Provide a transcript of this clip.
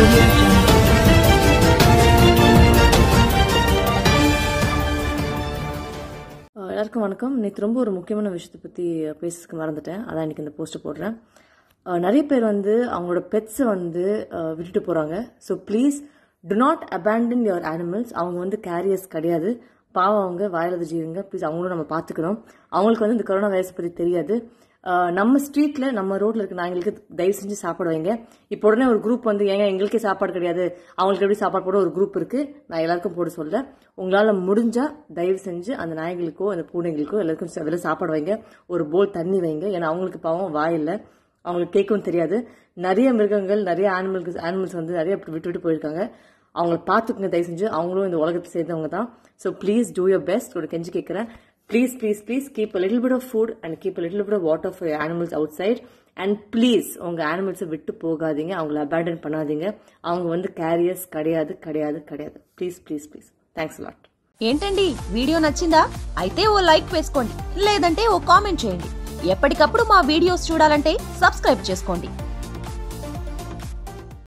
audio jungle. அஹ் எல்லாருக்கும் வணக்கம் நேற்று ரொம்ப ஒரு முக்கியமான விஷயத்தை பற்றி பேசுறதுக்கு மறந்துட்டேன் அதான் இன்னைக்கு இந்த போஸ்ட் போடுறேன் அஹ் நிறைய பேர் வந்து அவங்களோட பெட்ஸை வந்து அஹ் விட்டுட்டு போகிறாங்க so please do not abandon your animals அவங்க வந்து கேரியர்ஸ் கிடையாது பாவம் அவங்க வாயிலது ஜீவங்க ப்ளீஸ் அவங்களும் நம்ம பார்த்துக்கணும் அவங்களுக்கு வந்து இந்த கொரோனா வைரஸ் பற்றி தெரியாது அஹ் நம்ம ஸ்ட்ரீட்ல நம்ம ரோட்ல இருக்க நாய்களுக்கு தயவு செஞ்சு சாப்பாடு வைங்க இப்போ உடனே ஒரு குரூப் வந்து ஏங்க எங்களுக்கே சாப்பாடு கிடையாது அவங்களுக்கு எப்படி சாப்பாடு போட ஒரு குரூப் இருக்கு நான் எல்லாருக்கும் போட சொல்ல உங்களால முடிஞ்சா தயவு செஞ்சு அந்த நாய்களுக்கோ அந்த பூனைகளுக்கோ எல்லாருக்கும் ச- வெறும் சாப்பாடு வைங்க ஒரு போல் தண்ணி வைங்க ஏன்னா அவங்களுக்கு பாவம் வாயில்ல அவங்களுக்கு கேட்கவும் தெரியாது நிறைய மிருகங்கள் நிறைய ஆனிமல்ஸ் ஆனிமல்ஸ் வந்து நிறைய இப்படி விட்டு விட்டு போயிருக்காங்க அவங்கள பார்த்துக்குங்க தயவு செஞ்சு அவங்களும் இந்த உலகத்தை சேர்ந்தவங்க தான் so please do your best ஒரு கெஞ்சி கேட்குறேன் please please please keep a little bit of food and keep a little bit of water for animals outside and please உங்கள் அனிமல்ஸை விட்டு போகாதீங்க அவங்கள அபேண்டன் பண்ணாதீங்க அவங்க வந்து கேரியர்ஸ் கிடையாது கிடையாது கிடையாது please please please thanks lot ఏంటండి వీడియో నచ్చిందా అయితే ఓ లైక్ వేసుకోండి లేదంటే ఓ కామెంట్ చేయండి ఎప్పటికప్పుడు మా వీడియోస్ చూడాలంటే సబ్స్క్రైబ్ చేసుకోండి